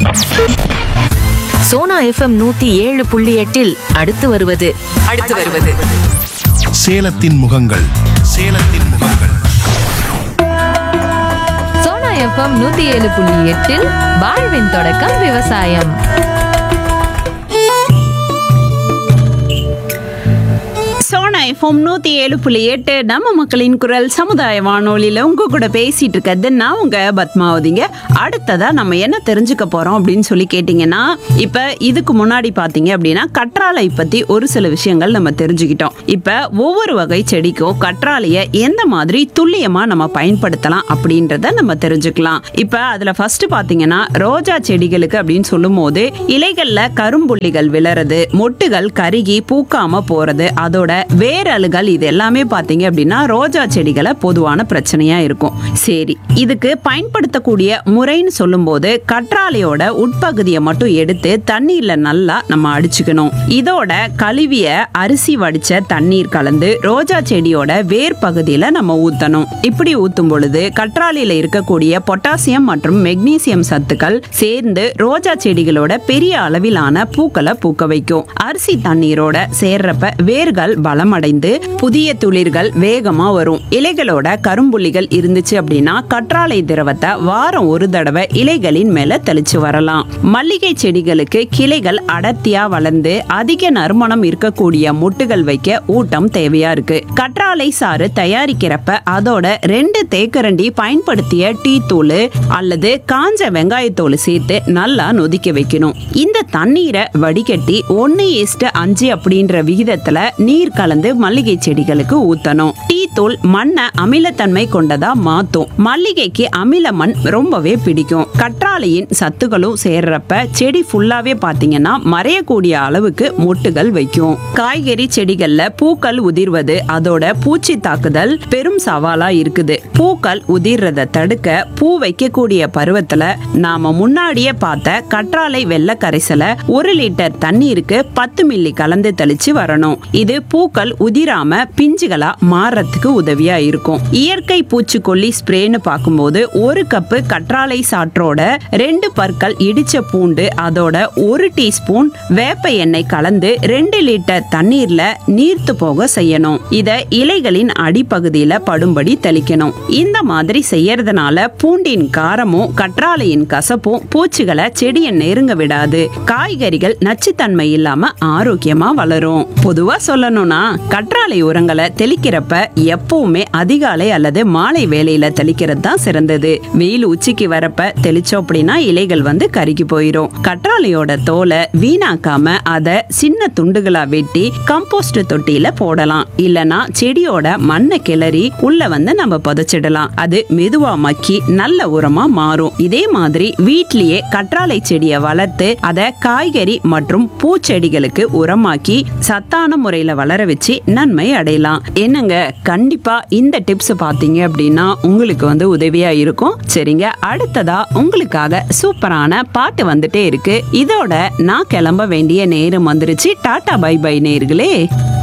Sona FM நூத்தி ஏழு புள்ளி எட்டில் அடுத்து வருவது அடுத்து வருவது சேலத்தின் முகங்கள் சேலத்தின் முகங்கள் சோனா எஃப்எம் நூத்தி ஏழு புள்ளி எட்டில் வாழ்வின் தொடக்கம் விவசாயம் சோனா எஃப்எம் நூத்தி ஏழு புள்ளி எட்டு நம்ம மக்களின் குரல் சமுதாய வானொலியில உங்க கூட பேசிட்டு இருக்கிறது நான் உங்க பத்மாவதிங்க அடுத்ததா நம்ம என்ன தெரிஞ்சுக்க போறோம் அப்படின்னு சொல்லி கேட்டீங்கன்னா இப்ப இதுக்கு முன்னாடி பாத்தீங்க அப்படின்னா கற்றாழை பத்தி ஒரு சில விஷயங்கள் நம்ம தெரிஞ்சுக்கிட்டோம் இப்ப ஒவ்வொரு வகை செடிக்கும் கற்றாழைய எந்த மாதிரி துல்லியமா நம்ம பயன்படுத்தலாம் அப்படின்றத நம்ம தெரிஞ்சுக்கலாம் இப்ப அதுல ஃபர்ஸ்ட் பாத்தீங்கன்னா ரோஜா செடிகளுக்கு அப்படின்னு சொல்லும் போது இலைகள்ல கரும்புள்ளிகள் விழறது மொட்டுகள் கருகி பூக்காம போறது அதோட வேரலுகள் இது எல்லாமே பாத்தீங்க அப்படின்னா ரோஜா செடிகளை பொதுவான பிரச்சனையா இருக்கும் சரி இதுக்கு பயன்படுத்தக்கூடிய முறைன்னு சொல்லும்போது கற்றாழையோட உட்பகுதியை மட்டும் எடுத்து தண்ணீர்ல நல்லா நம்ம அடிச்சுக்கணும் இதோட கழுவிய அரிசி வடிச்ச தண்ணீர் கலந்து ரோஜா செடியோட வேர் பகுதியில நம்ம ஊத்தணும் இப்படி ஊத்தும் பொழுது கற்றாழையில இருக்கக்கூடிய பொட்டாசியம் மற்றும் மெக்னீசியம் சத்துக்கள் சேர்ந்து ரோஜா செடிகளோட பெரிய அளவிலான பூக்களை பூக்க வைக்கும் அரிசி தண்ணீரோட சேர்றப்ப வேர்கள் பலமடைந்து புதிய துளிர்கள் வேகமா வரும் இலைகளோட கரும்புள்ளிகள் இருந்துச்சு அப்படின்னா கற்றாழை திரவத்தை வாரம் ஒரு தடவை இலைகளின் மேல தெளிச்சு வரலாம் மல்லிகை செடிகளுக்கு கிளைகள் அடர்த்தியா வளர்ந்து அதிக நறுமணம் இருக்கக்கூடிய மொட்டுகள் வைக்க ஊட்டம் தேவையா இருக்கு கற்றாழை சாறு தயாரிக்கிறப்ப அதோட ரெண்டு தேக்கரண்டி பயன்படுத்திய டீ தூள் அல்லது காஞ்ச வெங்காயத்தோல் சேர்த்து நல்லா நொதிக்க வைக்கணும் இந்த தண்ணீரை வடிகட்டி ஒன்னு ஈஸ்ட் அஞ்சு அப்படின்ற விகிதத்துல நீர் கலந்து மல்லிகை செடிகளுக்கு ஊத்தணும் டீ தூள் மண்ணை அமிலத்தன்மை கொண்டதா மாத்தும் மல்லிகைக்கு அமில மண் ரொம்பவே பிடிக்கும் கற்றாழையின் சத்துக்களும் சேர்றப்ப செடி ஃபுல்லாவே பாத்தீங்கன்னா மறையக்கூடிய அளவுக்கு மொட்டுகள் வைக்கும் காய்கறி செடிகள்ல பூக்கள் உதிர்வது அதோட பூச்சி தாக்குதல் பெரும் சவாலா இருக்குது பூக்கள் உதிர்றத தடுக்க பூ வைக்கக்கூடிய பருவத்துல நாம முன்னாடியே பார்த்த கற்றாழை வெள்ளை கரைசலை ஒரு லிட்டர் தண்ணீருக்கு பத்து மில்லி கலந்து தெளிச்சு வரணும் இது பூக்கள் உதிராம பிஞ்சுகளா மாறத்துக்கு உதவியா இருக்கும் இயற்கை பூச்சிக்கொல்லி ஸ்ப்ரேன்னு பார்க்கும்போது ஒரு கப்பு கற்றாழை சாற்றோட ரெண்டு பற்கள் இடிச்ச பூண்டு அதோட ஒரு டீஸ்பூன் வேப்ப எண்ணெய் கலந்து ரெண்டு லிட்டர் தண்ணீர்ல நீர்த்து போக செய்யணும் இத இலைகளின் அடிப்பகுதியில படும்படி தெளிக்கணும் இந்த மாதிரி செய்யறதுனால பூண்டின் காரமும் கற்றாழையின் கசப்பும் பூச்சிகளை செடியை நெருங்க விடாது காய்கறிகள் நச்சுத்தன்மை இல்லாம ஆரோக்கியமா வளரும் பொதுவா சொல்லணும்னா கற்றாழை உரங்களை தெளிக்கிறப்ப எப்பவுமே அதிகாலை அல்லது மாலை வேளையில தெளிக்கிறது தான் சிறந்தது வெயில் உச்சிக்கு வரப்ப தெளிச்சோம் அப்படின்னா இலைகள் வந்து கருகி போயிடும் கற்றாழையோட தோலை வீணாக்காம அதை சின்ன துண்டுகளா வெட்டி கம்போஸ்ட் தொட்டியில போடலாம் இல்லனா செடியோட மண்ணை கிளறி உள்ள வந்து நம்ம புதைச்சிடலாம் அது மெதுவா மக்கி நல்ல உரமா மாறும் இதே மாதிரி வீட்லயே கற்றாழை செடியை வளர்த்து அதை காய்கறி மற்றும் பூச்செடிகளுக்கு உரமாக்கி சத்தான முறையில வளர வச்சு நன்மை அடையலாம் என்னங்க கண்டிப்பா இந்த டிப்ஸ் பாத்தீங்க அப்படின்னா உங்களுக்கு வந்து உதவியா இருக்கும் சரிங்க அடுத்ததா உங்களுக்காக சூப்பரான பாட்டு வந்துட்டே இருக்கு இதோட நான் கிளம்ப வேண்டிய நேரம் வந்துருச்சு டாடா பை பை நேர்களே